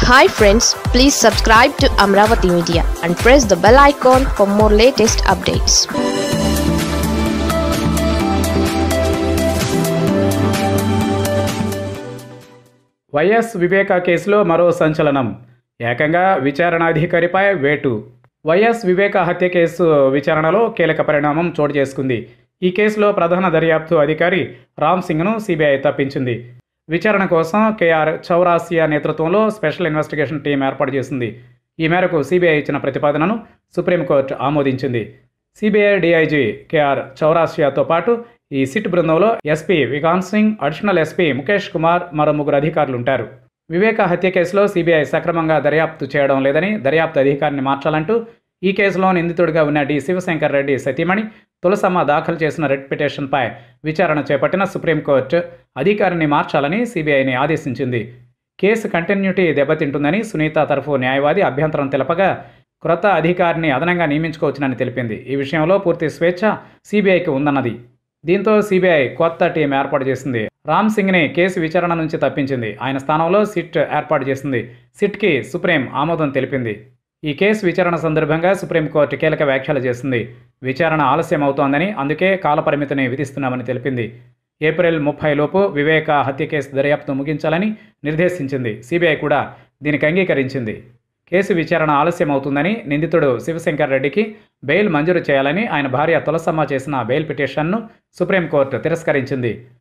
hi friends please subscribe to Amaravati media and press the bell icon for more latest updates YS Viveka కేసులో మరో సంచలనం ఏకంగా విచారణాధికారిపై వేటు YS వివేక హత్య కేసు విచారణలో కీలక పరిణామం చోటు చేసుకుంది ఈ కేసులో ప్రధాన దర్యాప్తు అధికారి రామ్ సింగ్ను సిబిఐ తప్పించింది విచారణ కోసం కేఆర్ చౌరాసియా నేతృత్వంలో స్పెషల్ ఇన్వెస్టిగేషన్ టీం ఏర్పాటు చేసింది ఈ మేరకు సిబిఐ ఇచ్చిన ప్రతిపాదనను సుప్రీంకోర్టు ఆమోదించింది సిబిఐ డిఐజీ కేఆర్ చౌరాసియాతో పాటు ఈ సిట్ బృందంలో SP Vikant Singh additional SP Mukesh Kumar మరో ముగ్గురు అధికారులు ఉంటారు వివేక హత్య కేసులో సిబిఐ సక్రమంగా దర్యాప్తు చేయడం లేదని దర్యాప్తు అధికారిని మార్చాలంటూ ఈ కేసులో నిందితుడిగా ఉన్న డి శివశంకర్ రెడ్డి సతీమణి తులసమ్మ దాఖలు చేసిన రెడ్ పిటిషన్పై విచారణ చేపట్టిన సుప్రీంకోర్టు అధికారిని మార్చాలని సిబిఐని ఆదేశించింది కేసు కంటిన్యూటీ దెబ్బతింటుందని సునీత తరఫు న్యాయవాది అభ్యంతరం తెలపగా క్రొత్త అధికారిని అదనంగా నియమించుకోవచ్చునని తెలిపింది ఈ విషయంలో పూర్తి స్వేచ్ఛ సిబిఐకి ఉందన్నది దీంతో సిబిఐ కొత్త టీం ఏర్పాటు చేసింది రామ్ సింగ్ని కేసు విచారణ నుంచి తప్పించింది ఆయన స్థానంలో సిట్ ఏర్పాటు చేసింది సిట్కి సుప్రీం ఆమోదం తెలిపింది ఈ కేసు విచారణ సందర్భంగా సుప్రీంకోర్టు కీలక వ్యాఖ్యలు చేసింది విచారణ ఆలస్యం అవుతోందని అందుకే కాలపరిమితిని విధిస్తున్నామని తెలిపింది ఏప్రిల్ ముప్పై లోపు వివేక హత్య కేసు దర్యాప్తు ముగించాలని నిర్దేశించింది సిబిఐ కూడా దీనికి అంగీకరించింది కేసు విచారణ ఆలస్యం అవుతుందని నిందితుడు శివశంకర్ రెడ్డికి బెయిల్ మంజూరు చేయాలని ఆయన భార్య తులసమ్మ చేసిన బెయిల్ పిటిషన్ను సుప్రీంకోర్టు తిరస్కరించింది